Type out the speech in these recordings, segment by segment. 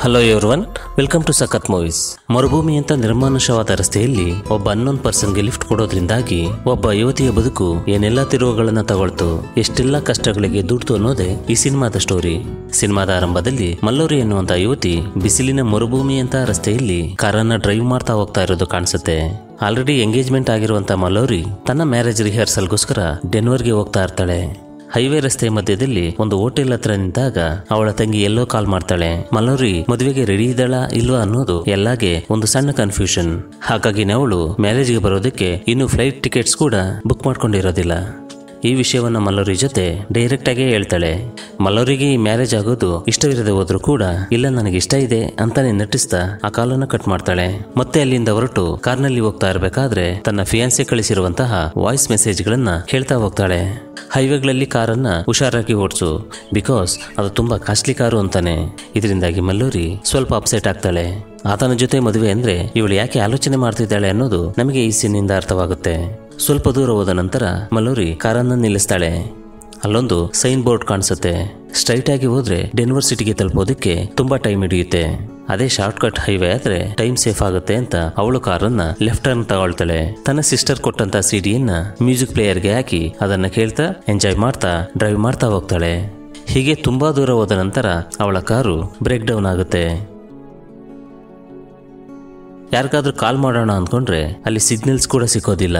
hello everyone welcome to ಸಖತ್ movies ಮರುಭೂಮಿ ಅಂತ ನಿರ್ಮಾನುಷವಾದ ರಸ್ತೆಯಲ್ಲಿ ಒಬ್ಬ ಅನ್ನೋನ್ ಪರ್ಸನ್ಗೆ ಲಿಫ್ಟ್ ಕೊಡೋದ್ರಿಂದಾಗಿ ಒಬ್ಬ ಯುವತಿಯ ಬದುಕು ಏನೆಲ್ಲ ತಿರುವುಗಳನ್ನ ತಗೊಳ್ತು ಎಷ್ಟೆಲ್ಲ ಕಷ್ಟಗಳಿಗೆ ದುಡ್ತು ಅನ್ನೋದೇ ಈ ಸಿನಿಮಾದ ಸ್ಟೋರಿ ಸಿನಿಮಾದ ಆರಂಭದಲ್ಲಿ ಮಲ್ಲೋರಿ ಎನ್ನುವಂತ ಯುವತಿ ಬಿಸಿಲಿನ ಮರುಭೂಮಿ ಅಂತ ರಸ್ತೆಯಲ್ಲಿ ಕಾರನ್ನ ಡ್ರೈವ್ ಮಾಡ್ತಾ ಹೋಗ್ತಾ ಇರೋದು ಕಾಣಿಸುತ್ತೆ ಆಲ್ರೆಡಿ ಎಂಗೇಜ್ಮೆಂಟ್ ಆಗಿರುವಂತ ಮಲ್ಲೋರಿ ತನ್ನ ಮ್ಯಾರೇಜ್ ರಿಹರ್ಸಲ್ಗೋಸ್ಕರ ಡೆನ್ವರ್ಗೆ ಹೋಗ್ತಾ ಇರ್ತಾಳೆ ಹೈವೇ ರಸ್ತೆ ಮಧ್ಯದಲ್ಲಿ ಒಂದು ಹೋಟೆಲ್ ಹತ್ರ ನಿಂತಾಗ ಅವಳ ತಂಗಿ ಎಲ್ಲೋ ಕಾಲ್ ಮಾಡ್ತಾಳೆ ಮಲ್ಲೋರಿ ಮದುವೆಗೆ ರೆಡಿ ಇದ್ದಾಳ ಇಲ್ವಾ ಅನ್ನೋದು ಎಲ್ಲಾಗೆ ಒಂದು ಸಣ್ಣ ಕನ್ಫ್ಯೂಷನ್ ಹಾಗಾಗಿ ಅವಳು ಮ್ಯಾರೇಜ್ಗೆ ಬರೋದಕ್ಕೆ ಇನ್ನು ಫ್ಲೈಟ್ ಟಿಕೆಟ್ಸ್ ಕೂಡ ಬುಕ್ ಮಾಡ್ಕೊಂಡಿರೋದಿಲ್ಲ ಈ ವಿಷಯವನ್ನ ಮಲ್ಲೋರಿ ಜೊತೆ ಡೈರೆಕ್ಟ್ ಆಗೇ ಹೇಳ್ತಾಳೆ ಮಲ್ಲೋರಿಗೆ ಈ ಮ್ಯಾರೇಜ್ ಆಗೋದು ಇಷ್ಟವಿರದೆ ಹೋದ್ರೂ ಕೂಡ ಇಲ್ಲ ನನಗೆ ಇಷ್ಟ ಇದೆ ಅಂತಾನೆ ನಟಿಸ್ತಾ ಆ ಕಾಲನ್ನ ಕಟ್ ಮಾಡ್ತಾಳೆ ಮತ್ತೆ ಅಲ್ಲಿಂದ ಹೊರಟು ಕಾರ್ನಲ್ಲಿ ಹೋಗ್ತಾ ಇರಬೇಕಾದ್ರೆ ತನ್ನ ಫಿಯಾನ್ಸೆ ಕಳಿಸಿರುವಂತಹ ವಾಯ್ಸ್ ಮೆಸೇಜ್ಗಳನ್ನ ಹೇಳ್ತಾ ಹೋಗ್ತಾಳೆ ಹೈವೇಗಳಲ್ಲಿ ಕಾರನ್ನ ಹುಷಾರಾಗಿ ಓಡಿಸು ಬಿಕಾಸ್ ಅದು ತುಂಬಾ ಕಾಸ್ಟ್ಲಿ ಕಾರು ಅಂತಾನೆ ಇದರಿಂದಾಗಿ ಮಲ್ಲೂರಿ ಸ್ವಲ್ಪ ಅಪ್ಸೆಟ್ ಆಗ್ತಾಳೆ ಆತನ ಜೊತೆ ಮದುವೆ ಅಂದ್ರೆ ಇವಳು ಯಾಕೆ ಆಲೋಚನೆ ಮಾಡ್ತಿದ್ದಾಳೆ ಅನ್ನೋದು ನಮಗೆ ಈ ಸೀನಿಂದ ಅರ್ಥವಾಗುತ್ತೆ ಸ್ವಲ್ಪ ದೂರ ಹೋದ ನಂತರ ಮಲ್ಲೂರಿ ಕಾರನ್ನ ನಿಲ್ಲಿಸ್ತಾಳೆ ಅಲ್ಲೊಂದು ಸೈನ್ ಬೋರ್ಡ್ ಕಾಣಿಸುತ್ತೆ ಸ್ಟ್ರೈಟ್ ಆಗಿ ಹೋದ್ರೆ ಡೆನ್ವರ್ ಸಿಟಿಗೆ ತಲುಪೋದಕ್ಕೆ ತುಂಬಾ ಟೈಮ್ ಹಿಡಿಯುತ್ತೆ ಅದೇ ಶಾರ್ಟ್ ಕಟ್ ಹೈವೇ ಆದ್ರೆ ಟೈಮ್ ಸೇಫ್ ಆಗುತ್ತೆ ಅಂತ ಅವಳು ಕಾರನ್ನ ಲೆಫ್ಟ್ ಟರ್ನ್ ತಗೊಳ್ತಾಳೆ ತನ್ನ ಸಿಸ್ಟರ್ ಕೊಟ್ಟಂತ ಸಿಡಿಯನ್ನ ಮ್ಯೂಸಿಕ್ ಪ್ಲೇಯರ್ಗೆ ಹಾಕಿ ಅದನ್ನ ಕೇಳ್ತಾ ಎಂಜಾಯ್ ಮಾಡ್ತಾ ಡ್ರೈವ್ ಮಾಡ್ತಾ ಹೋಗ್ತಾಳೆ ಹೀಗೆ ತುಂಬಾ ದೂರ ಹೋದ ನಂತರ ಅವಳ ಕಾರು ಬ್ರೇಕ್ ಡೌನ್ ಆಗುತ್ತೆ ಯಾರಿಗಾದ್ರೂ ಕಾಲ್ ಮಾಡೋಣ ಅಂದ್ಕೊಂಡ್ರೆ ಅಲ್ಲಿ ಸಿಗ್ನಲ್ಸ್ ಕೂಡ ಸಿಕ್ಕೋದಿಲ್ಲ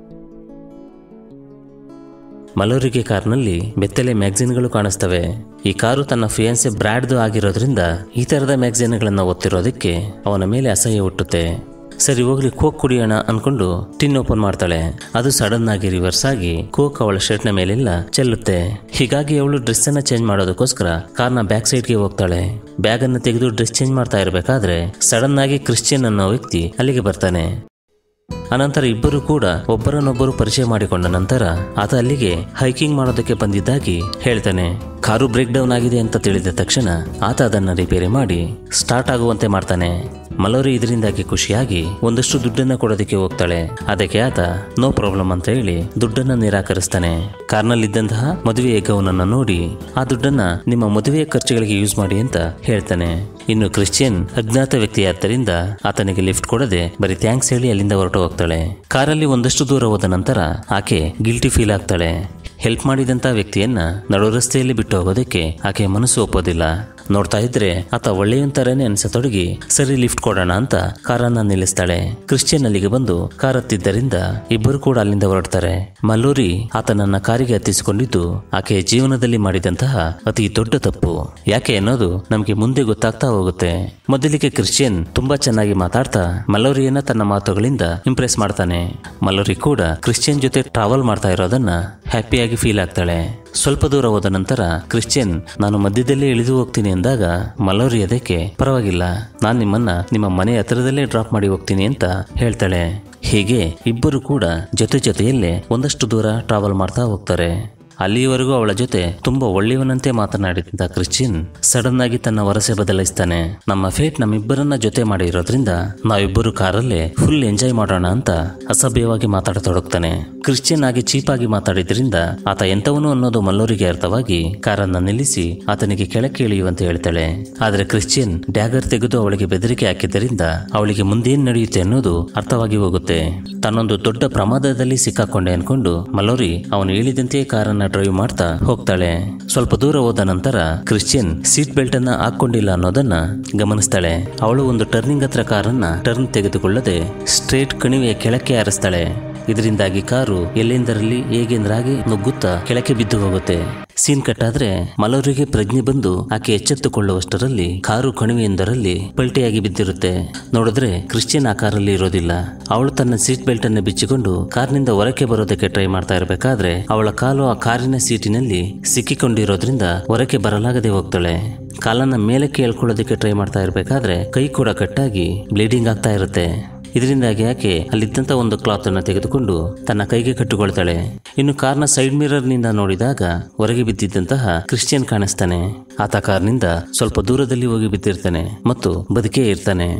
ಮಲೋರಿಗೆ ಕಾರ್ನಲ್ಲಿ ಬೆತ್ತಲೆ ಮ್ಯಾಗ್ಝಿನ್ಗಳು ಕಾಣಿಸ್ತವೆ ಈ ಕಾರು ತನ್ನ ಫಿಯಾನ್ಸೆ ಬ್ರ್ಯಾಡ್ದು ಆಗಿರೋದ್ರಿಂದ ಈ ತರದ ಮ್ಯಾಗ್ಝಿನ್ಗಳನ್ನ ಓದ್ತಿರೋದಕ್ಕೆ ಅವನ ಮೇಲೆ ಅಸಹ್ಯ ಹುಟ್ಟುತ್ತೆ ಸರಿ ಹೋಗ್ಲಿ ಕೋಕ್ ಕುಡಿಯೋಣ ಅನ್ಕೊಂಡು ಟಿನ್ ಓಪನ್ ಮಾಡ್ತಾಳೆ ಅದು ಸಡನ್ ಆಗಿ ರಿವರ್ಸ್ ಆಗಿ ಕೋಕ್ ಅವಳ ಶರ್ಟ್ನ ಮೇಲೆಲ್ಲ ಚೆಲ್ಲುತ್ತೆ ಹೀಗಾಗಿ ಅವಳು ಡ್ರೆಸ್ ಅನ್ನ ಚೇಂಜ್ ಮಾಡೋದಕ್ಕೋಸ್ಕರ ಕಾರ್ನ ಬ್ಯಾಕ್ ಸೈಡ್ಗೆ ಹೋಗ್ತಾಳೆ ಬ್ಯಾಗ್ ಅನ್ನು ತೆಗೆದು ಡ್ರೆಸ್ ಚೇಂಜ್ ಮಾಡ್ತಾ ಇರಬೇಕಾದ್ರೆ ಸಡನ್ ಆಗಿ ಕ್ರಿಶ್ಚಿಯನ್ ಅನ್ನೋ ವ್ಯಕ್ತಿ ಅಲ್ಲಿಗೆ ಬರ್ತಾನೆ ಅನಂತರ ಇಬ್ಬರು ಕೂಡ ಒಬ್ಬರನ್ನೊಬ್ಬರು ಪರಿಚಯ ಮಾಡಿಕೊಂಡ ನಂತರ ಆತ ಅಲ್ಲಿಗೆ ಹೈಕಿಂಗ್ ಮಾಡೋದಕ್ಕೆ ಬಂದಿದ್ದಾಗಿ ಹೇಳ್ತಾನೆ ಕಾರು ಬ್ರೇಕ್ ಡೌನ್ ಆಗಿದೆ ಅಂತ ತಿಳಿದ ತಕ್ಷಣ ಆತ ಅದನ್ನ ರಿಪೇರಿ ಮಾಡಿ ಸ್ಟಾರ್ಟ್ ಆಗುವಂತೆ ಮಾಡ್ತಾನೆ ಮಲೋರಿ ಇದರಿಂದಾಗಿ ಖುಷಿಯಾಗಿ ಒಂದಷ್ಟು ದುಡ್ಡನ್ನ ಕೊಡೋದಕ್ಕೆ ಹೋಗ್ತಾಳೆ ಅದಕ್ಕೆ ಆತ ನೋ ಪ್ರಾಬ್ಲಮ್ ಅಂತ ಹೇಳಿ ದುಡ್ಡನ್ನ ನಿರಾಕರಿಸ್ತಾನೆ ಕಾರ್ನಲ್ಲಿದ್ದಂತಹ ಮದುವೆಯ ಗೌನನ್ನ ನೋಡಿ ಆ ದುಡ್ಡನ್ನ ನಿಮ್ಮ ಮದುವೆಯ ಖರ್ಚುಗಳಿಗೆ ಯೂಸ್ ಮಾಡಿ ಅಂತ ಹೇಳ್ತಾನೆ ಇನ್ನು ಕ್ರಿಶ್ಚಿಯನ್ ಅಜ್ಞಾತ ವ್ಯಕ್ತಿಯಾದ್ದರಿಂದ ಆತನಿಗೆ ಲಿಫ್ಟ್ ಕೊಡದೆ ಬರೀ ಥ್ಯಾಂಕ್ಸ್ ಹೇಳಿ ಅಲ್ಲಿಂದ ಹೊರಟು ಹೋಗ್ತಾಳೆ ಕಾರಲ್ಲಿ ಒಂದಷ್ಟು ದೂರ ಹೋದ ನಂತರ ಆಕೆ ಗಿಲ್ಟಿ ಫೀಲ್ ಆಗ್ತಾಳೆ ಹೆಲ್ಪ್ ಮಾಡಿದಂತ ವ್ಯಕ್ತಿಯನ್ನ ನಡು ರಸ್ತೆಯಲ್ಲಿ ಬಿಟ್ಟು ಹೋಗೋದಕ್ಕೆ ಆಕೆ ಮನಸ್ಸು ಒಪ್ಪೋದಿಲ್ಲ ನೋಡ್ತಾ ಇದ್ರೆ ಆತ ಒಳ್ಳೆಯಂತರನೇ ಅನ್ಸತೊಡಗಿ ಸರಿ ಲಿಫ್ಟ್ ಕೊಡೋಣ ಅಂತ ಕಾರನ್ನ ನಿಲ್ಲಿಸ್ತಾಳೆ ಕ್ರಿಶ್ಚಿಯನ್ ಅಲ್ಲಿಗೆ ಬಂದು ಕಾರ್ ಹತ್ತಿದ್ದರಿಂದ ಇಬ್ಬರು ಕೂಡ ಅಲ್ಲಿಂದ ಹೊರಡ್ತಾರೆ ಮಲ್ಲೂರಿ ಆತನನ್ನ ಕಾರಿಗೆ ಹತ್ತಿಸಿಕೊಂಡಿದ್ದು ಆಕೆಯ ಜೀವನದಲ್ಲಿ ಮಾಡಿದಂತಹ ಅತಿ ದೊಡ್ಡ ತಪ್ಪು ಯಾಕೆ ಅನ್ನೋದು ನಮಗೆ ಮುಂದೆ ಗೊತ್ತಾಗ್ತಾ ಹೋಗುತ್ತೆ ಮೊದಲಿಗೆ ಕ್ರಿಶ್ಚಿಯನ್ ತುಂಬಾ ಚೆನ್ನಾಗಿ ಮಾತಾಡ್ತಾ ಮಲ್ಲೋರಿಯನ್ನ ತನ್ನ ಮಾತುಗಳಿಂದ ಇಂಪ್ರೆಸ್ ಮಾಡ್ತಾನೆ ಮಲ್ಲೋರಿ ಕೂಡ ಕ್ರಿಶ್ಚಿಯನ್ ಜೊತೆ ಟ್ರಾವೆಲ್ ಮಾಡ್ತಾ ಇರೋದನ್ನ ಹ್ಯಾಪಿಯಾಗಿ ಫೀಲ್ ಆಗ್ತಾಳೆ ಸ್ವಲ್ಪ ದೂರ ಹೋದ ನಂತರ ಕ್ರಿಶ್ಚಿಯನ್ ನಾನು ಮಧ್ಯದಲ್ಲೇ ಇಳಿದು ಹೋಗ್ತೀನಿ ಅಂದಾಗ ಮಲೋರಿ ಅದಕ್ಕೆ ಪರವಾಗಿಲ್ಲ ನಾನು ನಿಮ್ಮನ್ನ ನಿಮ್ಮ ಮನೆ ಹತ್ರದಲ್ಲೇ ಡ್ರಾಪ್ ಮಾಡಿ ಹೋಗ್ತೀನಿ ಅಂತ ಹೇಳ್ತಾಳೆ ಹೀಗೆ ಇಬ್ಬರು ಕೂಡ ಜೊತೆ ಜೊತೆಯಲ್ಲೇ ಒಂದಷ್ಟು ದೂರ ಟ್ರಾವೆಲ್ ಮಾಡ್ತಾ ಹೋಗ್ತಾರೆ ಅಲ್ಲಿಯವರೆಗೂ ಅವಳ ಜೊತೆ ತುಂಬಾ ಒಳ್ಳೆಯವನಂತೆ ಮಾತನಾಡಿದಂತ ಕ್ರಿಶ್ಚಿಯನ್ ಸಡನ್ ಆಗಿ ತನ್ನ ವರಸೆ ಬದಲಾಯಿಸ್ತಾನೆ ನಮ್ಮ ಫೇಟ್ ನಮ್ಮಿಬ್ಬರನ್ನ ಜೊತೆ ಮಾಡಿರೋದ್ರಿಂದ ನಾವಿಬ್ಬರು ಕಾರಲ್ಲೇ ಫುಲ್ ಎಂಜಾಯ್ ಮಾಡೋಣ ಅಂತ ಅಸಭ್ಯವಾಗಿ ಮಾತಾಡತೊಡಗ್ತಾನೆ ಕ್ರಿಶ್ಚಿಯನ್ ಆಗಿ ಚೀಪಾಗಿ ಮಾತಾಡಿದ್ರಿಂದ ಆತ ಎಂತವನು ಅನ್ನೋದು ಮಲ್ಲೋರಿಗೆ ಅರ್ಥವಾಗಿ ಕಾರನ್ನ ನಿಲ್ಲಿಸಿ ಆತನಿಗೆ ಕೆಳಕ್ಕೆ ಇಳಿಯುವಂತೆ ಹೇಳ್ತಾಳೆ ಆದ್ರೆ ಕ್ರಿಶ್ಚಿಯನ್ ಡ್ಯಾಗರ್ ತೆಗೆದು ಅವಳಿಗೆ ಬೆದರಿಕೆ ಹಾಕಿದ್ದರಿಂದ ಅವಳಿಗೆ ಮುಂದೇನ್ ನಡೆಯುತ್ತೆ ಅನ್ನೋದು ಅರ್ಥವಾಗಿ ಹೋಗುತ್ತೆ ತನ್ನೊಂದು ದೊಡ್ಡ ಪ್ರಮಾದದಲ್ಲಿ ಸಿಕ್ಕಾಕೊಂಡೆ ಅನ್ಕೊಂಡು ಮಲ್ಲೋರಿ ಅವನು ಹೇಳಿದಂತೆಯೇ ಕಾರನ್ನ ಡ್ರೈವ್ ಮಾಡ್ತಾ ಹೋಗ್ತಾಳೆ ಸ್ವಲ್ಪ ದೂರ ಹೋದ ನಂತರ ಕ್ರಿಶ್ಚಿಯನ್ ಸೀಟ್ ಬೆಲ್ಟ್ ಅನ್ನ ಹಾಕೊಂಡಿಲ್ಲ ಅನ್ನೋದನ್ನ ಗಮನಿಸ್ತಾಳೆ ಅವಳು ಒಂದು ಟರ್ನಿಂಗ್ ಹತ್ರ ಕಾರನ್ನ ಟರ್ನ್ ತೆಗೆದುಕೊಳ್ಳದೆ ಸ್ಟ್ರೇಟ್ ಕಣಿವೆಯ ಕೆಳಕ್ಕೆ ಹಾರಿಸ್ತಾಳೆ ಇದರಿಂದಾಗಿ ಕಾರು ಎಲ್ಲೆಂದರಲ್ಲಿ ಹೇಗೆಂದ್ರಾಗಿ ನುಗ್ಗುತ್ತಾ ಕೆಳಕ್ಕೆ ಬಿದ್ದು ಹೋಗುತ್ತೆ ಸೀನ್ ಕಟ್ಟಾದ್ರೆ ಮಲೋರಿಗೆ ಪ್ರಜ್ಞೆ ಬಂದು ಆಕೆ ಎಚ್ಚೆತ್ತುಕೊಳ್ಳುವಷ್ಟರಲ್ಲಿ ಕಾರು ಕಣಿವೆಯೊಂದರಲ್ಲಿ ಪಲ್ಟಿಯಾಗಿ ಬಿದ್ದಿರುತ್ತೆ ನೋಡಿದ್ರೆ ಕ್ರಿಶ್ಚಿಯನ್ ಆ ಕಾರಲ್ಲಿ ಇರೋದಿಲ್ಲ ಅವಳು ತನ್ನ ಸೀಟ್ ಬೆಲ್ಟ್ ಅನ್ನು ಬಿಚ್ಚಿಕೊಂಡು ಕಾರ್ನಿಂದ ಹೊರಕ್ಕೆ ಬರೋದಕ್ಕೆ ಟ್ರೈ ಮಾಡ್ತಾ ಇರಬೇಕಾದ್ರೆ ಅವಳ ಕಾಲು ಆ ಕಾರಿನ ಸೀಟಿನಲ್ಲಿ ಸಿಕ್ಕಿಕೊಂಡಿರೋದ್ರಿಂದ ಹೊರಕ್ಕೆ ಬರಲಾಗದೆ ಹೋಗ್ತಾಳೆ ಕಾಲನ್ನ ಮೇಲಕ್ಕೆ ಹೇಳ್ಕೊಳ್ಳೋದಕ್ಕೆ ಟ್ರೈ ಮಾಡ್ತಾ ಇರಬೇಕಾದ್ರೆ ಕೈ ಕೂಡ ಕಟ್ಟಾಗಿ ಬ್ಲೀಡಿಂಗ್ ಆಗ್ತಾ ಇರುತ್ತೆ ಇದರಿಂದಾಗಿ ಆಕೆ ಅಲ್ಲಿದ್ದಂಥ ಒಂದು ಕ್ಲಾತ್ ಅನ್ನು ತೆಗೆದುಕೊಂಡು ತನ್ನ ಕೈಗೆ ಕಟ್ಟಿಕೊಳ್ತಾಳೆ ಇನ್ನು ಕಾರ್ನ ಸೈಡ್ ಮಿರರ್ ನಿಂದ ನೋಡಿದಾಗ ಹೊರಗೆ ಬಿದ್ದಿದ್ದಂತಹ ಕ್ರಿಶ್ಚಿಯನ್ ಕಾಣಿಸ್ತಾನೆ ಆತ ಕಾರ್ನಿಂದ ಸ್ವಲ್ಪ ದೂರದಲ್ಲಿ ಹೋಗಿ ಬಿದ್ದಿರ್ತಾನೆ ಮತ್ತು ಬದುಕೇ ಇರ್ತಾನೆ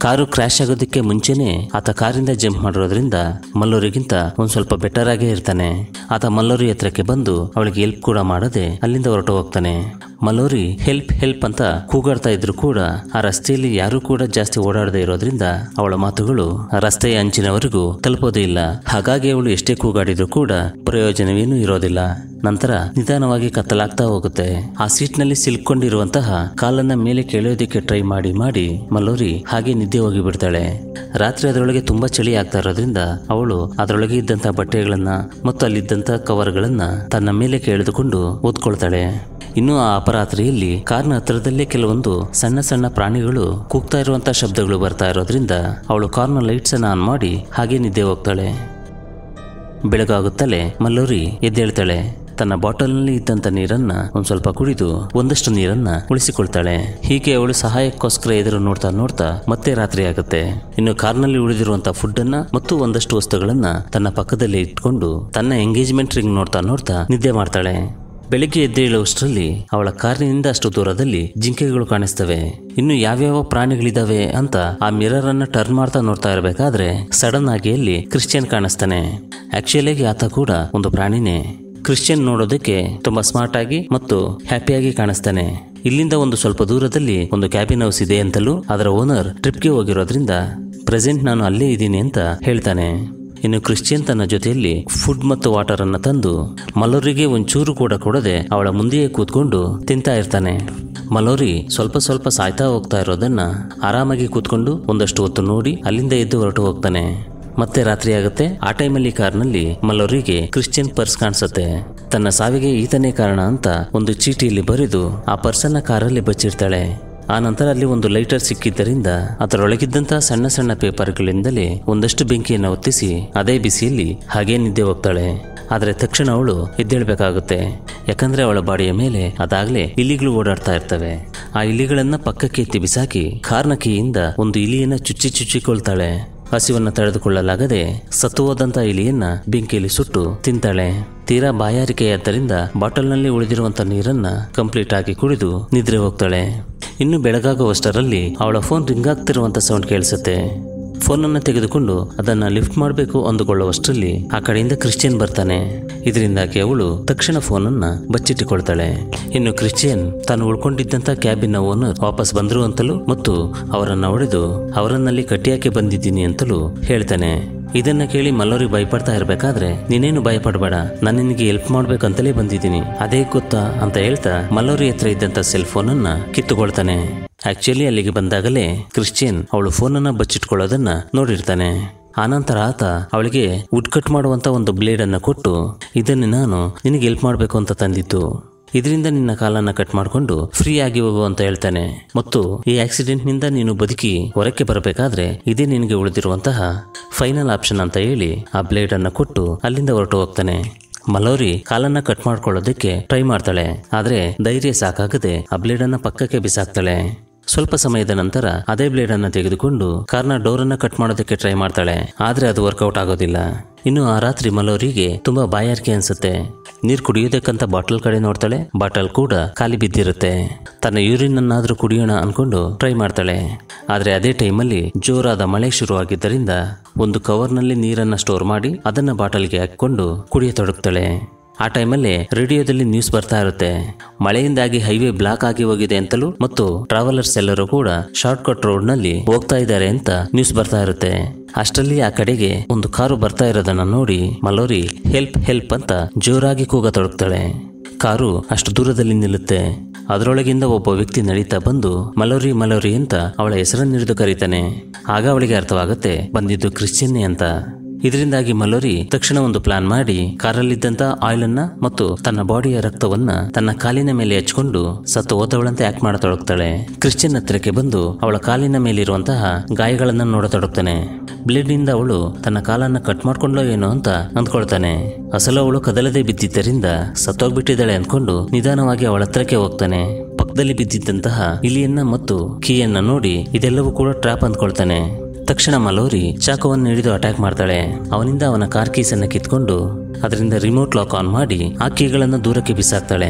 ಕಾರು ಕ್ರ್ಯಾಶ್ ಆಗೋದಕ್ಕೆ ಮುಂಚೆನೆ ಆತ ಕಾರಿಂದ ಜಂಪ್ ಮಾಡಿರೋದ್ರಿಂದ ಮಲ್ಲೂರಿಗಿಂತ ಒಂದ್ ಸ್ವಲ್ಪ ಬೆಟರ್ ಆಗೇ ಇರ್ತಾನೆ ಆತ ಮಲ್ಲೂರಿ ಹತ್ರಕ್ಕೆ ಬಂದು ಅವಳಿಗೆ ಹೆಲ್ಪ್ ಕೂಡ ಮಾಡದೆ ಅಲ್ಲಿಂದ ಹೊರಟು ಹೋಗ್ತಾನೆ ಮಲ್ಲೂರಿ ಹೆಲ್ಪ್ ಹೆಲ್ಪ್ ಅಂತ ಕೂಗಾಡ್ತಾ ಇದ್ರು ಕೂಡ ಆ ರಸ್ತೆಯಲ್ಲಿ ಯಾರೂ ಕೂಡ ಜಾಸ್ತಿ ಓಡಾಡದೆ ಇರೋದ್ರಿಂದ ಅವಳ ಮಾತುಗಳು ಆ ರಸ್ತೆಯ ಅಂಚಿನವರೆಗೂ ತಲುಪೋದೇ ಇಲ್ಲ ಹಾಗಾಗಿ ಅವಳು ಎಷ್ಟೇ ಕೂಗಾಡಿದ್ರು ಕೂಡ ಪ್ರಯೋಜನವೇನೂ ಇರೋದಿಲ್ಲ ನಂತರ ನಿಧಾನವಾಗಿ ಕತ್ತಲಾಗ್ತಾ ಹೋಗುತ್ತೆ ಆ ಸೀಟ್ನಲ್ಲಿ ಸಿಲ್ಕೊಂಡಿರುವಂತಹ ಕಾಲನ್ನ ಮೇಲೆ ಕೆಳೆಯೋದಕ್ಕೆ ಟ್ರೈ ಮಾಡಿ ಮಾಡಿ ಮಲ್ಲೋರಿ ಹಾಗೆ ನಿದ್ದೆ ಹೋಗಿ ಬಿಡ್ತಾಳೆ ರಾತ್ರಿ ಅದರೊಳಗೆ ತುಂಬಾ ಚಳಿ ಆಗ್ತಾ ಇರೋದ್ರಿಂದ ಅವಳು ಅದರೊಳಗೆ ಇದ್ದಂತ ಬಟ್ಟೆಗಳನ್ನ ಮತ್ತು ಅಲ್ಲಿದ್ದಂತ ಕವರ್ಗಳನ್ನ ತನ್ನ ಮೇಲೆ ಕೆಳೆದುಕೊಂಡು ಓದ್ಕೊಳ್ತಾಳೆ ಇನ್ನು ಆ ಅಪರಾತ್ರಿಯಲ್ಲಿ ಕಾರ್ನ ಹತ್ರದಲ್ಲೇ ಕೆಲವೊಂದು ಸಣ್ಣ ಸಣ್ಣ ಪ್ರಾಣಿಗಳು ಕೂಗ್ತಾ ಇರುವಂತ ಶಬ್ದಗಳು ಬರ್ತಾ ಇರೋದ್ರಿಂದ ಅವಳು ಕಾರ್ನ ಲೈಟ್ಸ್ ಅನ್ನ ಆನ್ ಮಾಡಿ ಹಾಗೆ ನಿದ್ದೆ ಹೋಗ್ತಾಳೆ ಬೆಳಗಾಗುತ್ತಲೇ ಮಲ್ಲೂರಿ ಎದ್ದೇಳ್ತಾಳೆ ತನ್ನ ಬಾಟಲ್ನಲ್ಲಿ ಇದ್ದಂತ ನೀರನ್ನ ಒಂದ್ ಸ್ವಲ್ಪ ಕುಡಿದು ಒಂದಷ್ಟು ನೀರನ್ನ ಉಳಿಸಿಕೊಳ್ತಾಳೆ ಹೀಗೆ ಅವಳು ಸಹಾಯಕ್ಕೋಸ್ಕರ ಎದುರು ನೋಡ್ತಾ ನೋಡ್ತಾ ಮತ್ತೆ ರಾತ್ರಿ ಆಗುತ್ತೆ ಇನ್ನು ಕಾರ್ನಲ್ಲಿ ಉಳಿದಿರುವಂತ ಫುಡ್ ಅನ್ನ ಮತ್ತು ಒಂದಷ್ಟು ವಸ್ತುಗಳನ್ನ ತನ್ನ ಪಕ್ಕದಲ್ಲಿ ಇಟ್ಕೊಂಡು ತನ್ನ ಎಂಗೇಜ್ಮೆಂಟ್ ರಿಂಗ್ ನೋಡ್ತಾ ನೋಡ್ತಾ ನಿದ್ದೆ ಮಾಡ್ತಾಳೆ ಬೆಳಿಗ್ಗೆ ಎದ್ದೇಳುವಷ್ಟರಲ್ಲಿ ಅವಳ ಕಾರಿನಿಂದ ಅಷ್ಟು ದೂರದಲ್ಲಿ ಜಿಂಕೆಗಳು ಕಾಣಿಸ್ತವೆ ಇನ್ನು ಯಾವ್ಯಾವ ಪ್ರಾಣಿಗಳಿದಾವೆ ಅಂತ ಆ ಮಿರರ್ ಅನ್ನ ಟರ್ನ್ ಮಾಡ್ತಾ ನೋಡ್ತಾ ಇರಬೇಕಾದ್ರೆ ಸಡನ್ ಆಗಿ ಅಲ್ಲಿ ಕ್ರಿಶ್ಚಿಯನ್ ಕಾಣಿಸ್ತಾನೆ ಆಕ್ಚುಲಿಯಾಗಿ ಆತ ಕೂಡ ಒಂದು ಪ್ರಾಣಿನೇ ಕ್ರಿಶ್ಚಿಯನ್ ನೋಡೋದಕ್ಕೆ ತುಂಬಾ ಸ್ಮಾರ್ಟ್ ಆಗಿ ಮತ್ತು ಹ್ಯಾಪಿಯಾಗಿ ಕಾಣಿಸ್ತಾನೆ ಇಲ್ಲಿಂದ ಒಂದು ಸ್ವಲ್ಪ ದೂರದಲ್ಲಿ ಒಂದು ಕ್ಯಾಬಿನ್ ಹೌಸ್ ಇದೆ ಅಂತಲೂ ಅದರ ಓನರ್ ಟ್ರಿಪ್ಗೆ ಹೋಗಿರೋದ್ರಿಂದ ಪ್ರೆಸೆಂಟ್ ನಾನು ಅಲ್ಲೇ ಇದ್ದೀನಿ ಅಂತ ಹೇಳ್ತಾನೆ ಇನ್ನು ಕ್ರಿಶ್ಚಿಯನ್ ತನ್ನ ಜೊತೆಯಲ್ಲಿ ಫುಡ್ ಮತ್ತು ವಾಟರ್ ಅನ್ನ ತಂದು ಮಲೋರಿಗೆ ಒಂಚೂರು ಕೂಡ ಕೊಡದೆ ಅವಳ ಮುಂದೆಯೇ ಕೂತ್ಕೊಂಡು ತಿಂತಾ ಇರ್ತಾನೆ ಮಲೋರಿ ಸ್ವಲ್ಪ ಸ್ವಲ್ಪ ಸಾಯ್ತಾ ಹೋಗ್ತಾ ಇರೋದನ್ನ ಆರಾಮಾಗಿ ಕೂತ್ಕೊಂಡು ಒಂದಷ್ಟು ಹೊತ್ತು ನೋಡಿ ಅಲ್ಲಿಂದ ಎದ್ದು ಹೊರಟು ಹೋಗ್ತಾನೆ ಮತ್ತೆ ರಾತ್ರಿ ಆಗುತ್ತೆ ಆ ಟೈಮಲ್ಲಿ ಕಾರ್ನಲ್ಲಿ ಮಲ್ಲೋರಿಗೆ ಕ್ರಿಶ್ಚಿಯನ್ ಪರ್ಸ್ ಕಾಣಿಸುತ್ತೆ ತನ್ನ ಸಾವಿಗೆ ಈತನೇ ಕಾರಣ ಅಂತ ಒಂದು ಚೀಟಿಯಲ್ಲಿ ಬರೆದು ಆ ಪರ್ಸನ್ನ ಕಾರಲ್ಲಿ ಬಚ್ಚಿರ್ತಾಳೆ ಆ ನಂತರ ಅಲ್ಲಿ ಒಂದು ಲೈಟರ್ ಸಿಕ್ಕಿದ್ದರಿಂದ ಅದರೊಳಗಿದ್ದಂತಹ ಸಣ್ಣ ಸಣ್ಣ ಪೇಪರ್ಗಳಿಂದಲೇ ಒಂದಷ್ಟು ಬೆಂಕಿಯನ್ನು ಹೊತ್ತಿಸಿ ಅದೇ ಬಿಸಿಯಲ್ಲಿ ಹಾಗೇ ನಿದ್ದೆ ಹೋಗ್ತಾಳೆ ಆದರೆ ತಕ್ಷಣ ಅವಳು ಎದ್ದೇಳ್ಬೇಕಾಗುತ್ತೆ ಯಾಕಂದ್ರೆ ಅವಳ ಬಾಡಿಯ ಮೇಲೆ ಅದಾಗಲೇ ಇಲಿಗಳು ಓಡಾಡ್ತಾ ಇರ್ತವೆ ಆ ಇಲಿಗಳನ್ನ ಪಕ್ಕಕ್ಕೆ ಎತ್ತಿ ಬಿಸಾಕಿ ಕಾರ್ನ ಕೀಯಿಂದ ಒಂದು ಇಲಿಯನ್ನ ಚುಚ್ಚಿ ಚುಚ್ಚಿಕೊಳ್ತಾಳೆ ಹಸಿವನ್ನ ತಡೆದುಕೊಳ್ಳಲಾಗದೆ ಸತ್ತು ಹೋದಂತ ಇಲಿಯನ್ನ ಬೆಂಕಿಯಲ್ಲಿ ಸುಟ್ಟು ತಿಂತಾಳೆ ತೀರಾ ಬಾಯಾರಿಕೆಯಾದ್ದರಿಂದ ಬಾಟಲ್ನಲ್ಲಿ ಉಳಿದಿರುವಂತ ನೀರನ್ನ ಕಂಪ್ಲೀಟ್ ಆಗಿ ಕುಡಿದು ನಿದ್ರೆ ಹೋಗ್ತಾಳೆ ಇನ್ನು ಬೆಳಗಾಗುವಷ್ಟರಲ್ಲಿ ಅವಳ ಫೋನ್ ರಿಂಗ್ ಆಗ್ತಿರುವಂತ ಸೌಂಡ್ ಕೇಳಿಸುತ್ತೆ ಫೋನನ್ನು ತೆಗೆದುಕೊಂಡು ಅದನ್ನ ಲಿಫ್ಟ್ ಮಾಡಬೇಕು ಅಂದುಕೊಳ್ಳುವಷ್ಟರಲ್ಲಿ ಆ ಕಡೆಯಿಂದ ಕ್ರಿಶ್ಚಿಯನ್ ಬರ್ತಾನೆ ಇದರಿಂದಾಗಿ ಅವಳು ತಕ್ಷಣ ಫೋನನ್ನ ಬಚ್ಚಿಟ್ಟುಕೊಳ್ತಾಳೆ ಇನ್ನು ಕ್ರಿಶ್ಚಿಯನ್ ತಾನು ಉಳ್ಕೊಂಡಿದ್ದಂತ ಕ್ಯಾಬಿನ ಓನರ್ ವಾಪಸ್ ಬಂದ್ರು ಅಂತಲೂ ಮತ್ತು ಅವರನ್ನ ಹೊಡೆದು ಅವರನ್ನಲ್ಲಿ ಕಟ್ಟಿಯಾಕೆ ಬಂದಿದ್ದೀನಿ ಅಂತಲೂ ಹೇಳ್ತಾನೆ ಇದನ್ನ ಕೇಳಿ ಮಲ್ಲೋರಿ ಭಯಪಡ್ತಾ ಇರ್ಬೇಕಾದ್ರೆ ನೀನೇನು ಭಯಪಡಬೇಡ ನಾನು ನಿನಗೆ ಹೆಲ್ಪ್ ಮಾಡ್ಬೇಕಂತಲೇ ಬಂದಿದ್ದೀನಿ ಅದೇ ಗೊತ್ತಾ ಅಂತ ಹೇಳ್ತಾ ಮಲ್ಲೋರಿ ಹತ್ರ ಇದ್ದಂತ ಸೆಲ್ ಫೋನನ್ನ ಕಿತ್ತುಕೊಳ್ತಾನೆ ಆಕ್ಚುಲಿ ಅಲ್ಲಿಗೆ ಬಂದಾಗಲೇ ಕ್ರಿಶ್ಚಿಯನ್ ಅವಳು ಫೋನನ್ನ ಬಚ್ಚಿಟ್ಕೊಳ್ಳೋದನ್ನ ನೋಡಿರ್ತಾನೆ ಆನಂತರ ಆತ ಅವಳಿಗೆ ವುಡ್ ಕಟ್ ಮಾಡುವಂತ ಒಂದು ಬ್ಲೇಡ್ ಅನ್ನ ಕೊಟ್ಟು ಇದನ್ನು ನಾನು ನಿನಗೆ ಹೆಲ್ಪ್ ಮಾಡಬೇಕು ಅಂತ ತಂದಿದ್ದು ಇದರಿಂದ ನಿನ್ನ ಕಾಲನ್ನ ಕಟ್ ಮಾಡಿಕೊಂಡು ಫ್ರೀ ಆಗಿ ಹೋಗು ಅಂತ ಹೇಳ್ತಾನೆ ಮತ್ತು ಈ ಆಕ್ಸಿಡೆಂಟ್ ನಿಂದ ನೀನು ಬದುಕಿ ಹೊರಕ್ಕೆ ಬರಬೇಕಾದ್ರೆ ಇದೇ ನಿನಗೆ ಉಳಿದಿರುವಂತಹ ಫೈನಲ್ ಆಪ್ಷನ್ ಅಂತ ಹೇಳಿ ಆ ಬ್ಲೇಡ್ ಅನ್ನ ಕೊಟ್ಟು ಅಲ್ಲಿಂದ ಹೊರಟು ಹೋಗ್ತಾನೆ ಮಲೋರಿ ಕಾಲನ್ನ ಕಟ್ ಮಾಡ್ಕೊಳ್ಳೋದಕ್ಕೆ ಟ್ರೈ ಮಾಡ್ತಾಳೆ ಆದ್ರೆ ಧೈರ್ಯ ಸಾಕಾಗದೆ ಆ ಬ್ಲೇಡ್ ಅನ್ನ ಪಕ್ಕಕ್ಕೆ ಬಿಸಾಕ್ತಾಳೆ ಸ್ವಲ್ಪ ಸಮಯದ ನಂತರ ಅದೇ ಬ್ಲೇಡ್ ಅನ್ನ ತೆಗೆದುಕೊಂಡು ಕಾರ್ನ ಡೋರ್ ಅನ್ನ ಕಟ್ ಮಾಡೋದಕ್ಕೆ ಟ್ರೈ ಮಾಡ್ತಾಳೆ ಆದ್ರೆ ಅದು ವರ್ಕೌಟ್ ಆಗೋದಿಲ್ಲ ಇನ್ನು ಆ ರಾತ್ರಿ ಮಲೋರಿಗೆ ತುಂಬಾ ಬಾಯಾರಿಕೆ ಅನ್ಸುತ್ತೆ ನೀರ್ ಕುಡಿಯೋದಕ್ಕಂತ ಬಾಟಲ್ ಕಡೆ ನೋಡ್ತಾಳೆ ಬಾಟಲ್ ಕೂಡ ಖಾಲಿ ಬಿದ್ದಿರುತ್ತೆ ತನ್ನ ಯೂರಿನ್ ಅನ್ನಾದ್ರೂ ಕುಡಿಯೋಣ ಅನ್ಕೊಂಡು ಟ್ರೈ ಮಾಡ್ತಾಳೆ ಆದ್ರೆ ಅದೇ ಟೈಮಲ್ಲಿ ಜೋರಾದ ಮಳೆ ಶುರುವಾಗಿದ್ದರಿಂದ ಒಂದು ಕವರ್ನಲ್ಲಿ ನೀರನ್ನ ಸ್ಟೋರ್ ಮಾಡಿ ಅದನ್ನ ಬಾಟಲ್ಗೆ ಹಾಕೊಂಡು ಕುಡಿಯತೊಡಗ್ತಾಳೆ ಆ ಟೈಮಲ್ಲಿ ರೇಡಿಯೋದಲ್ಲಿ ನ್ಯೂಸ್ ಬರ್ತಾ ಇರುತ್ತೆ ಮಳೆಯಿಂದಾಗಿ ಹೈವೇ ಬ್ಲಾಕ್ ಆಗಿ ಹೋಗಿದೆ ಅಂತಲೂ ಮತ್ತು ಟ್ರಾವೆಲರ್ಸ್ ಎಲ್ಲರೂ ಕೂಡ ಶಾರ್ಟ್ ಕಟ್ ರೋಡ್ ನಲ್ಲಿ ಹೋಗ್ತಾ ಇದ್ದಾರೆ ಅಂತ ನ್ಯೂಸ್ ಬರ್ತಾ ಇರುತ್ತೆ ಅಷ್ಟರಲ್ಲಿ ಆ ಕಡೆಗೆ ಒಂದು ಕಾರು ಬರ್ತಾ ಇರೋದನ್ನ ನೋಡಿ ಮಲೋರಿ ಹೆಲ್ಪ್ ಹೆಲ್ಪ್ ಅಂತ ಜೋರಾಗಿ ಕೂಗತೊಡಗ್ತಾಳೆ ಕಾರು ಅಷ್ಟು ದೂರದಲ್ಲಿ ನಿಲ್ಲುತ್ತೆ ಅದರೊಳಗಿಂದ ಒಬ್ಬ ವ್ಯಕ್ತಿ ನಡೀತಾ ಬಂದು ಮಲೋರಿ ಮಲೋರಿ ಅಂತ ಅವಳ ಹೆಸರನ್ನು ಹಿಡಿದು ಕರೀತಾನೆ ಆಗ ಅವಳಿಗೆ ಅರ್ಥವಾಗುತ್ತೆ ಬಂದಿದ್ದು ಕ್ರಿಶ್ಚಿಯನ್ನೇ ಅಂತ ಇದರಿಂದಾಗಿ ಮಲೋರಿ ತಕ್ಷಣ ಒಂದು ಪ್ಲಾನ್ ಮಾಡಿ ಕಾರಲ್ಲಿದ್ದಂತ ಆಯಿಲ್ ಅನ್ನ ಮತ್ತು ತನ್ನ ಬಾಡಿಯ ರಕ್ತವನ್ನ ತನ್ನ ಕಾಲಿನ ಮೇಲೆ ಹಚ್ಕೊಂಡು ಸತ್ತು ಹೋದವಳಂತೆ ಆಕ್ಟ್ ಮಾಡತೊಡಗ್ತಾಳೆ ಕ್ರಿಶ್ಚಿಯನ್ ಹತ್ತಿರಕ್ಕೆ ಬಂದು ಅವಳ ಕಾಲಿನ ಮೇಲಿರುವಂತಹ ಗಾಯಗಳನ್ನ ನೋಡತೊಡಗ್ತಾನೆ ಬ್ಲೇಡ್ ನಿಂದ ಅವಳು ತನ್ನ ಕಾಲನ್ನ ಕಟ್ ಮಾಡ್ಕೊಂಡ್ಲೋ ಏನೋ ಅಂತ ಅಂದ್ಕೊಳ್ತಾನೆ ಅಸಲು ಅವಳು ಕದಲದೆ ಬಿದ್ದಿದ್ದರಿಂದ ಸತ್ತೋಗ್ಬಿಟ್ಟಿದ್ದಾಳೆ ಅಂದ್ಕೊಂಡು ನಿಧಾನವಾಗಿ ಅವಳ ಹತ್ರಕ್ಕೆ ಹೋಗ್ತಾನೆ ಪಕ್ಕದಲ್ಲಿ ಬಿದ್ದಿದ್ದಂತಹ ಇಲಿಯನ್ನ ಮತ್ತು ಕೀಯನ್ನ ನೋಡಿ ಇದೆಲ್ಲವೂ ಕೂಡ ಟ್ರ್ಯಾಪ್ ಅಂದ್ಕೊಳ್ತಾನೆ ತಕ್ಷಣ ಮಲೋರಿ ಚಾಕುವನ್ನು ಹಿಡಿದು ಅಟ್ಯಾಕ್ ಮಾಡ್ತಾಳೆ ಅವನಿಂದ ಅವನ ಕಾರ್ ಕೀಸನ್ನ ಕಿತ್ಕೊಂಡು ಅದರಿಂದ ರಿಮೋಟ್ ಲಾಕ್ ಆನ್ ಮಾಡಿ ಆ ಕೀಗಳನ್ನು ದೂರಕ್ಕೆ ಬಿಸಾಕ್ತಾಳೆ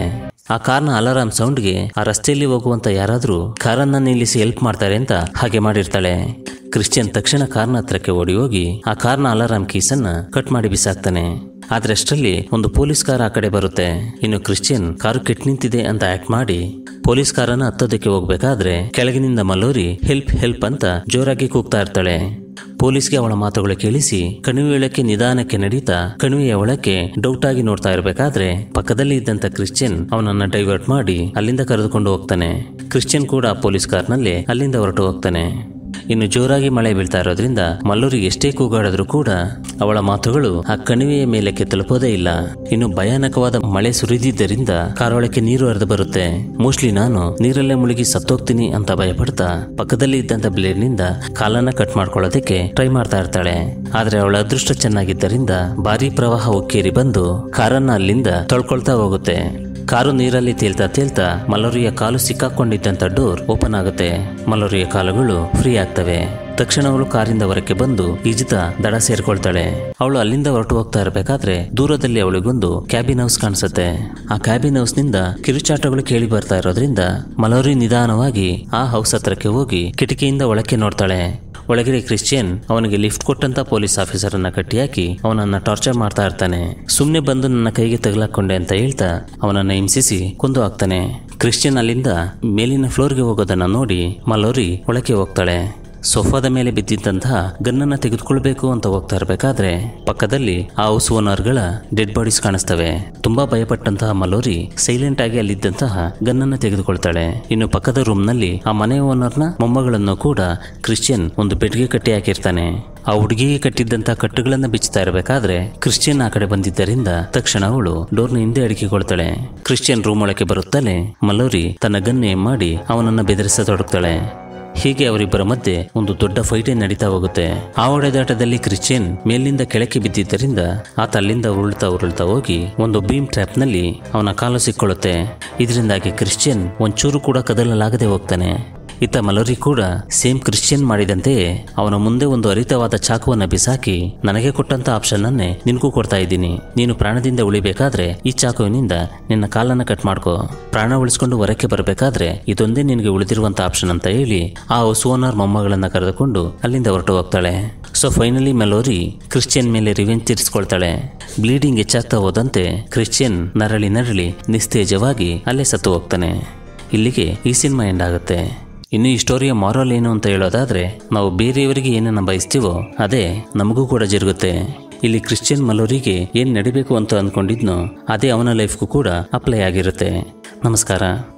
ಆ ಕಾರ್ನ ಅಲಾರಾಮ್ ಸೌಂಡ್ಗೆ ಆ ರಸ್ತೆಯಲ್ಲಿ ಹೋಗುವಂತ ಯಾರಾದ್ರೂ ಕಾರನ್ನ ನಿಲ್ಲಿಸಿ ಹೆಲ್ಪ್ ಮಾಡ್ತಾರೆ ಅಂತ ಹಾಗೆ ಮಾಡಿರ್ತಾಳೆ ಕ್ರಿಶ್ಚಿಯನ್ ತಕ್ಷಣ ಕಾರ್ನ ಹತ್ರಕ್ಕೆ ಓಡಿ ಹೋಗಿ ಆ ಕಾರ್ನ ಅಲಾರಾಮ್ ಕೀಸನ್ನ ಕಟ್ ಮಾಡಿ ಬಿಸಾಕ್ತಾನೆ ಆದ್ರೆ ಅಷ್ಟರಲ್ಲಿ ಒಂದು ಪೊಲೀಸ್ ಕಾರ್ ಆ ಕಡೆ ಬರುತ್ತೆ ಇನ್ನು ಕ್ರಿಶ್ಚಿಯನ್ ಕಾರು ಕೆಟ್ ನಿಂತಿದೆ ಅಂತ ಆಕ್ಟ್ ಮಾಡಿ ಪೊಲೀಸ್ ಕಾರನ್ನ ಹತ್ತೋದಕ್ಕೆ ಹೋಗ್ಬೇಕಾದ್ರೆ ಕೆಳಗಿನಿಂದ ಮಲ್ಲೋರಿ ಹೆಲ್ಪ್ ಹೆಲ್ಪ್ ಅಂತ ಜೋರಾಗಿ ಕೂಗ್ತಾ ಇರ್ತಾಳೆ ಪೊಲೀಸ್ಗೆ ಅವಳ ಮಾತುಗಳು ಕೇಳಿಸಿ ಕಣಿವೆಯೊಳಕ್ಕೆ ನಿಧಾನಕ್ಕೆ ನಡೀತಾ ಕಣಿವೆಯ ಒಳಕ್ಕೆ ಡೌಟ್ ಆಗಿ ನೋಡ್ತಾ ಇರಬೇಕಾದ್ರೆ ಪಕ್ಕದಲ್ಲಿ ಇದ್ದಂತ ಕ್ರಿಶ್ಚಿಯನ್ ಅವನನ್ನ ಡೈವರ್ಟ್ ಮಾಡಿ ಅಲ್ಲಿಂದ ಕರೆದುಕೊಂಡು ಹೋಗ್ತಾನೆ ಕ್ರಿಶ್ಚಿಯನ್ ಕೂಡ ಆ ಪೊಲೀಸ್ ಕಾರ್ನಲ್ಲಿ ಅಲ್ಲಿಂದ ಹೊರಟು ಹೋಗ್ತಾನೆ ಇನ್ನು ಜೋರಾಗಿ ಮಳೆ ಬೀಳ್ತಾ ಇರೋದ್ರಿಂದ ಮಲ್ಲೂರಿಗೆ ಎಷ್ಟೇ ಕೂಗಾಡಿದ್ರು ಕೂಡ ಅವಳ ಮಾತುಗಳು ಆ ಕಣಿವೆಯ ಮೇಲಕ್ಕೆ ತಲುಪೋದೇ ಇಲ್ಲ ಇನ್ನು ಭಯಾನಕವಾದ ಮಳೆ ಸುರಿದಿದ್ದರಿಂದ ಕಾರೊಳಕ್ಕೆ ನೀರು ಹರಿದು ಬರುತ್ತೆ ಮೋಸ್ಟ್ಲಿ ನಾನು ನೀರಲ್ಲೇ ಮುಳುಗಿ ಸತ್ತೋಗ್ತೀನಿ ಅಂತ ಭಯಪಡ್ತಾ ಪಕ್ಕದಲ್ಲಿ ಇದ್ದಂತ ಬ್ಲೇಡ್ನಿಂದ ಕಾಲನ್ನ ಕಟ್ ಮಾಡ್ಕೊಳ್ಳೋದಕ್ಕೆ ಟ್ರೈ ಮಾಡ್ತಾ ಇರ್ತಾಳೆ ಆದ್ರೆ ಅವಳ ಅದೃಷ್ಟ ಚೆನ್ನಾಗಿದ್ದರಿಂದ ಭಾರಿ ಪ್ರವಾಹ ಉಕ್ಕೇರಿ ಬಂದು ಕಾರನ್ನ ಅಲ್ಲಿಂದ ತೊಳ್ಕೊಳ್ತಾ ಹೋಗುತ್ತೆ ಕಾರು ನೀರಲ್ಲಿ ತೇಲ್ತಾ ತೇಲ್ತಾ ಮಲೋರಿಯ ಕಾಲು ಸಿಕ್ಕಾಕೊಂಡಿದ್ದಂಥ ಡೋರ್ ಓಪನ್ ಆಗುತ್ತೆ ಮಲೋರಿಯ ಕಾಲುಗಳು ಫ್ರೀ ಆಗ್ತವೆ ತಕ್ಷಣ ಅವಳು ಕಾರಿಂದ ಹೊರಕ್ಕೆ ಬಂದು ಈಜಿತ ದಡ ಸೇರ್ಕೊಳ್ತಾಳೆ ಅವಳು ಅಲ್ಲಿಂದ ಹೊರಟು ಹೋಗ್ತಾ ಇರಬೇಕಾದ್ರೆ ದೂರದಲ್ಲಿ ಅವಳಿಗೊಂದು ಕ್ಯಾಬಿನ್ ಹೌಸ್ ಕಾಣಿಸುತ್ತೆ ಆ ಕ್ಯಾಬಿನ್ ಹೌಸ್ ನಿಂದ ಕಿರುಚಾಟಗಳು ಕೇಳಿ ಬರ್ತಾ ಇರೋದ್ರಿಂದ ಮಲೋರಿ ನಿಧಾನವಾಗಿ ಆ ಹೌಸ್ ಹತ್ರಕ್ಕೆ ಹೋಗಿ ಕಿಟಕಿಯಿಂದ ಒಳಕ್ಕೆ ನೋಡ್ತಾಳೆ ಒಳಗಡೆ ಕ್ರಿಶ್ಚಿಯನ್ ಅವನಿಗೆ ಲಿಫ್ಟ್ ಕೊಟ್ಟಂತ ಪೊಲೀಸ್ ಆಫೀಸರ್ ಅನ್ನ ಕಟ್ಟಿಹಾಕಿ ಅವನನ್ನ ಟಾರ್ಚರ್ ಮಾಡ್ತಾ ಇರ್ತಾನೆ ಸುಮ್ನೆ ಬಂದು ನನ್ನ ಕೈಗೆ ತಗಲಾಕೊಂಡೆ ಅಂತ ಹೇಳ್ತಾ ಅವನನ್ನ ಹಿಂಸಿಸಿ ಕೊಂದು ಹಾಕ್ತಾನೆ ಕ್ರಿಶ್ಚಿಯನ್ ಅಲ್ಲಿಂದ ಮೇಲಿನ ಫ್ಲೋರ್ಗೆ ಹೋಗೋದನ್ನ ನೋಡಿ ಮಲೋರಿ ಒಳಕ್ಕೆ ಹೋಗ್ತಾಳೆ ಸೋಫಾದ ಮೇಲೆ ಬಿದ್ದಿದ್ದಂತಹ ಗನ್ನನ್ನ ತೆಗೆದುಕೊಳ್ಬೇಕು ಅಂತ ಹೋಗ್ತಾ ಇರಬೇಕಾದ್ರೆ ಪಕ್ಕದಲ್ಲಿ ಆ ಹೌಸ್ ಓನರ್ಗಳ ಡೆಡ್ ಬಾಡೀಸ್ ಕಾಣಿಸ್ತವೆ ತುಂಬಾ ಭಯಪಟ್ಟಂತಹ ಮಲೋರಿ ಸೈಲೆಂಟ್ ಆಗಿ ಅಲ್ಲಿದ್ದಂತಹ ಗನ್ನನ್ನ ತೆಗೆದುಕೊಳ್ತಾಳೆ ಇನ್ನು ಪಕ್ಕದ ರೂಮ್ ನಲ್ಲಿ ಆ ಮನೆ ಓನರ್ನ ಮೊಮ್ಮಗಳನ್ನು ಕೂಡ ಕ್ರಿಶ್ಚಿಯನ್ ಒಂದು ಬೆಡ್ಗೆ ಕಟ್ಟಿ ಹಾಕಿರ್ತಾನೆ ಆ ಹುಡುಗಿಗೆ ಕಟ್ಟಿದ್ದಂತ ಕಟ್ಟುಗಳನ್ನ ಬಿಚ್ಚುತ್ತಾ ಇರಬೇಕಾದ್ರೆ ಕ್ರಿಶ್ಚಿಯನ್ ಆ ಕಡೆ ಬಂದಿದ್ದರಿಂದ ತಕ್ಷಣ ಅವಳು ಡೋರ್ನ ಹಿಂದೆ ಅಡಿಕೆಕೊಳ್ತಾಳೆ ಕ್ರಿಶ್ಚಿಯನ್ ರೂಮ್ ಒಳಗೆ ಬರುತ್ತಲೇ ಮಲೋರಿ ತನ್ನ ಗನ್ನೆ ಮಾಡಿ ಅವನನ್ನ ಬೆದರಿಸತೊಡಗ್ತಾಳೆ ಹೀಗೆ ಅವರಿಬ್ಬರ ಮಧ್ಯೆ ಒಂದು ದೊಡ್ಡ ಫೈಟೇ ನಡೀತಾ ಹೋಗುತ್ತೆ ಆ ಹೊಡೆದಾಟದಲ್ಲಿ ಕ್ರಿಶ್ಚಿಯನ್ ಮೇಲಿಂದ ಕೆಳಕ್ಕೆ ಬಿದ್ದಿದ್ದರಿಂದ ಆತ ಅಲ್ಲಿಂದ ಉರುಳ್ತಾ ಉರುಳ್ತಾ ಹೋಗಿ ಒಂದು ಬೀಮ್ ಟ್ರ್ಯಾಪ್ ನಲ್ಲಿ ಅವನ ಕಾಲು ಸಿಕ್ಕೊಳ್ಳುತ್ತೆ ಇದರಿಂದಾಗಿ ಕ್ರಿಶ್ಚಿಯನ್ ಒಂಚೂರು ಕೂಡ ಕದಲಲಾಗದೆ ಹೋಗ್ತಾನೆ ಇತ್ತ ಮಲೋರಿ ಕೂಡ ಸೇಮ್ ಕ್ರಿಶ್ಚಿಯನ್ ಮಾಡಿದಂತೆಯೇ ಅವನ ಮುಂದೆ ಒಂದು ಹರಿತವಾದ ಚಾಕುವನ್ನ ಬಿಸಾಕಿ ನನಗೆ ಕೊಟ್ಟಂತ ಆಪ್ಷನ್ ಅನ್ನೇ ನಿನಗೂ ಕೊಡ್ತಾ ಇದ್ದೀನಿ ನೀನು ಪ್ರಾಣದಿಂದ ಉಳಿಬೇಕಾದ್ರೆ ಈ ಚಾಕುವಿನಿಂದ ನಿನ್ನ ಕಾಲನ್ನ ಕಟ್ ಮಾಡ್ಕೋ ಪ್ರಾಣ ಉಳಿಸ್ಕೊಂಡು ಹೊರಕ್ಕೆ ಬರಬೇಕಾದ್ರೆ ಇದೊಂದೇ ನಿನಗೆ ಉಳಿದಿರುವಂತ ಆಪ್ಷನ್ ಅಂತ ಹೇಳಿ ಆ ಹೌಸ್ ಓನರ್ ಮೊಮ್ಮಗಳನ್ನ ಕರೆದುಕೊಂಡು ಅಲ್ಲಿಂದ ಹೊರಟು ಹೋಗ್ತಾಳೆ ಸೊ ಫೈನಲಿ ಮೆಲೋರಿ ಕ್ರಿಶ್ಚಿಯನ್ ಮೇಲೆ ರಿವೆಂಜ್ ತೀರಿಸ್ಕೊಳ್ತಾಳೆ ಬ್ಲೀಡಿಂಗ್ ಹೆಚ್ಚಾಗ್ತಾ ಹೋದಂತೆ ಕ್ರಿಶ್ಚಿಯನ್ ನರಳಿ ನರಳಿ ನಿಸ್ತೇಜವಾಗಿ ಅಲ್ಲೇ ಸತ್ತು ಹೋಗ್ತಾನೆ ಇಲ್ಲಿಗೆ ಈ ಸಿನಿಮಾ ಎಂಡ್ ಆಗುತ್ತೆ ಇನ್ನು ಈ ಸ್ಟೋರಿಯ ಮಾರಲ್ ಏನು ಅಂತ ಹೇಳೋದಾದ್ರೆ ನಾವು ಬೇರೆಯವರಿಗೆ ಏನನ್ನ ಬಯಸ್ತೀವೋ ಅದೇ ನಮಗೂ ಕೂಡ ಜರುಗುತ್ತೆ ಇಲ್ಲಿ ಕ್ರಿಶ್ಚಿಯನ್ ಮಲೋರಿಗೆ ಏನ್ ನಡಿಬೇಕು ಅಂತ ಅಂದ್ಕೊಂಡಿದ್ನೋ ಅದೇ ಅವನ ಲೈಫ್ಗೂ ಕೂಡ ಅಪ್ಲೈ ಆಗಿರುತ್ತೆ ನಮಸ್ಕಾರ